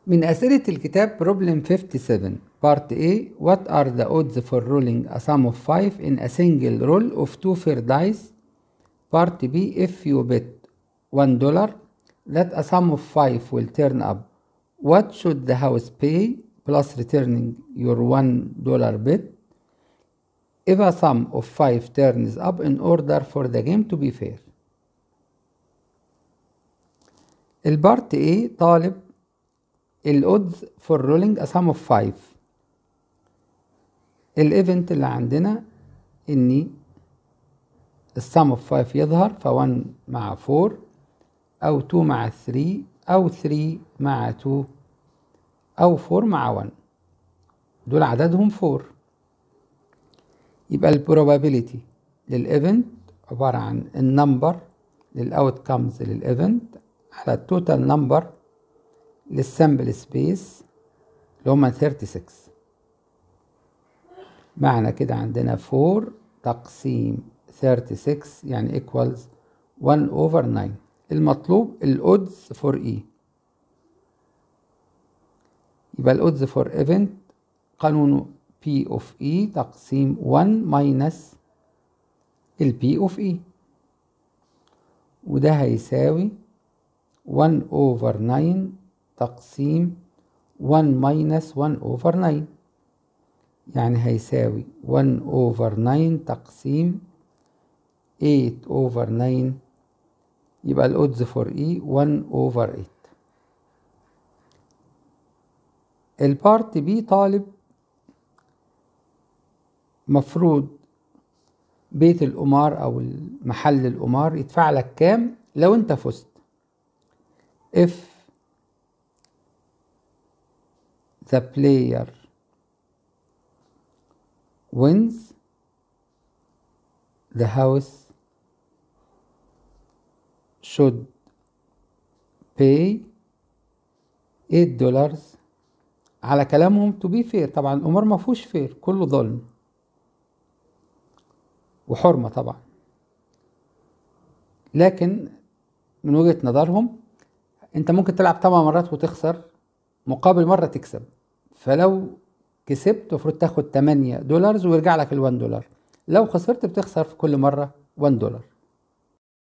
من أسئلة الكتاب Problem 57 Part A What are the odds for rolling a sum of 5 in a single roll of two fair dice? Part B If you bet $1 that a sum of 5 will turn up, what should the house pay plus returning your $1 bet? If a sum of 5 turns up in order for the game to be fair. البارت A طالب الأودز فور رولينج a sum of 5 الايفنت اللي عندنا اني السم اوف 5 يظهر ف 1 مع 4 او 2 مع 3 او 3 مع 2 او 4 مع 1 دول عددهم 4 يبقى البروبابيلتي للايفنت عبارة عن النمبر للاوت كامز للايفنت على التوتال نمبر للسامبل سبيس اللي هما 36 معنى كده عندنا 4 تقسيم 36 يعني equals 1 over 9 المطلوب الأودز فور E يبقى الأودز فور event قانونه P of E تقسيم 1 minus ال P of E وده هيساوي 1 over 9 تقسيم 1 minus 1 over 9 يعني هيساوي 1 over 9 تقسيم 8 over 9 يبقى الأودز فور E 1 over 8 البارت بي طالب مفروض بيت القمار أو محل القمار يدفع لك كام لو أنت فزت if the player wins the house should pay 8 dollars على كلامهم to be fair طبعا الامور ما فيهوش فير كله ظلم وحرمه طبعا لكن من وجهه نظرهم انت ممكن تلعب 8 مرات وتخسر مقابل مره تكسب فلو كسبت المفروض تاخد 8 دولار ويرجع لك ال 1 دولار لو خسرت بتخسر في كل مره 1 دولار